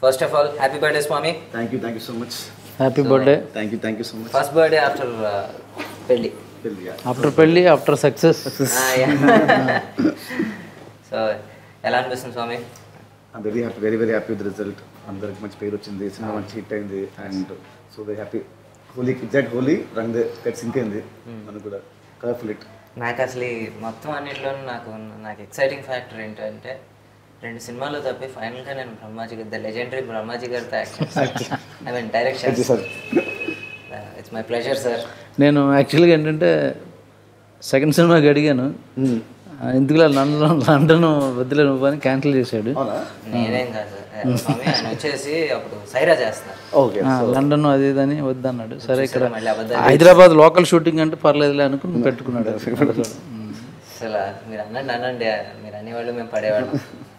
First of all happy birthday స్వామి thank you thank you so much happy birthday thank you thank you so much first birthday after పెళ్ళి after పెళ్ళి after success so ఎలా అనిపిస్తుంది స్వామి very happy very very happy with result అందరికి మంచి పేరు వచ్చింది సినిమా మంచి హిట్ అయింది and so very happy Holi exact Holi రంగ్ కట్ సింక్ అయింది మనకు కూడా కలర్ఫుల్ హిట్ నాకు అసలు ఈ మొత్తం అన్నింటిలో నాకు నాకు ఎక్సైటింగ్ ఫ్యాక్టర్ ఏంటంటే రెండు సినిమాలు తప్పి ఫైనల్గా నేను బ్రహ్మాజీ గారి ద లెజెండరీ బ్రహ్మాజీ గారితో action I mean direction it's my pleasure sir నేను యాక్చువల్గా ఏంటంటే సెకండ్ సినిమాకి అడిగాను ఆ, ఎందుకులే లండన్ లండన్ వద్దులే నువ్వు అని క్యాన్సిల్ చేశాడు అవునా నేనేం కాదు సార్ స్వామి ఆయన వచ్చేసి అప్పుడు సైరా చేస్తున్నారు ఓకే ఆ, లండన్ అది ఇది అని వద్దన్నాడు సరే ఇక్కడ మళ్ళీ అబద్ధాలు హైదరాబాద్ లోకల్ షూటింగ్ అంటే పర్లేదులే అనుకుని పెట్టుకున్నాడు ఉమ్. అసలు మీరు అనండి అనండి మీరు అనేవాళ్ళు మేము పడేవాళ్ళం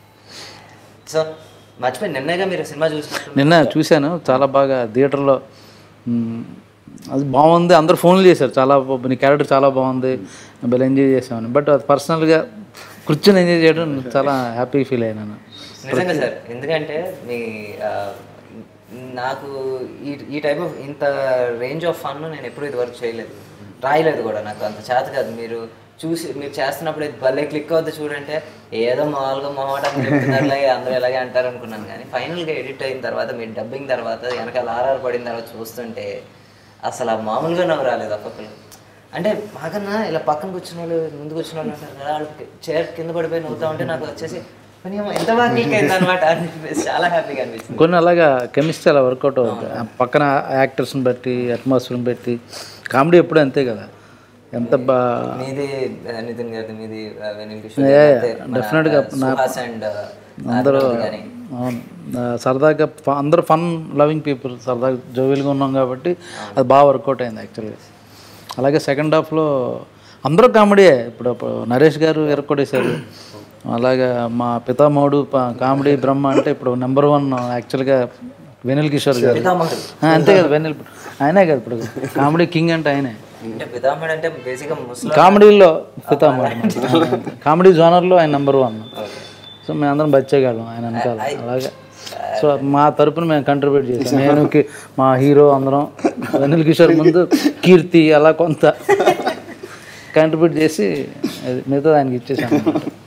సో మర్చిపోయి నిన్నగా మీరు సినిమా చూసినట్టు నిన్న చూశాను చాలా బాగా థియేటర్లో మ్, అది బాగుంది అందరూ ఫోన్లు చేశారు చాలా బా- నీ క్యారెక్టర్ చాలా బాగుంది భలే ఎంజాయ్ చేసామని బట్ అది పర్సనల్గా కూర్చొని ఎంజాయ్ చేయడం చాలా హ్యాపీ ఫీల్ అయినాను నిజంగా సార్ ఎందుకంటే మీ ఆ, నాకు ఈ ఈ టైప్ ఆఫ్ ఇంత రేంజ్ ఆఫ్ ఫన్ నేను ఎప్పుడు ఇది వరకు చేయలేదు రాయలేదు కూడా నాకు అంత చేత కాదు మీరు చూసి మీరు చేస్తున్నప్పుడు ఇది భలే క్లిక్ అవుద్ది చూడంటే ఏదో మామూలుగా మొహమాటం చెప్తున్నారులే అందరూ ఇలాగే అంటారు అనుకున్నాను కానీ ఫైనల్గా ఎడిట్ అయిన తర్వాత మీరు డబ్బింగ్ తర్వాత వెనకాల ఆర్ఆర్ పడిన తర్వాత చూస్తుంటే అసలు ఆ మామూలుగా నవ్వు రాలేదు ఒక్కొక్కరు అంటే మాకన్నా ఇలా పక్కన కూర్చున్న వాళ్ళు ముందు కూర్చున్న వాళ్ళు ఉంటారు కదా వాళ్ళకి చైర్ కింద పడిపోయి నవ్వుతా ఉంటే నాకు వచ్చేసి "పని ఏమో ఎంత బాగా క్లిక్ అయింది అనమాట చాలా హ్యాపీగా అనిపించింది కొన్ని అలాగా కెమిస్ట్రీ అలా వర్కౌట్ అవుతుంది ఆ పక్కన యాక్టర్స్ని బట్టి అట్మాస్ఫియర్ని బట్టి కామెడీ ఎప్పుడు అంతే కదా ఎంత బా మీది ఆ, నితిన్ గారిది మీది ఆ, వెనిల్ కిషోర్ Yeah, గారిది, yeah, మన, definitely గా ఆ, నా- సుహాస్ అండ్ అందరూ కానీ అవును ఆ, సరదాగా ఫ- అందరూ ఫన్ లవింగ్ పీపుల్ సరదాగా జోవిల్గా ఉన్నాం కాబట్టి అది బాగా వర్కౌట్ అయింది యాక్చువల్గా అలాగే సెకండ్ హాఫ్లో అందరూ కామెడీయే ఇప్పుడు అప్పుడు నరేష్ గారు ఎరక్కొడేశారు అలాగే మా పితామహుడు ప- కామెడీ బ్రహ్మ అంటే ఇప్పుడు నెంబర్ వన్ యాక్చువల్గా వెనిల్ కిషోర్ గారు పితామహుడు ఆ, అంతే కదా వెనిల్ ఆయనే కదా ఇప్పుడు కామెడీ కింగ్ అంటే ఆయనే అంటే పితామహుడు అంటే బేసిక్గా ముస్లిం కామెడీలో పితామహుడు కామెడీ జోనర్లో ఆయన నెంబర్ వన్ సో మేము అందరం బచ్చేయగలం ఆయన వెనకాల అలాగే సో మా తరపున మేము కంట్రిబ్యూట్ చేసాం నేను కి- మా హీరో అందరం వెనిల్ కిషోర్ ముందు కీర్తి అలా కొంత కంట్రిబ్యూట్ చేసి అది మిగతా ఆయనకి ఇచ్చేసాం అన్నమాట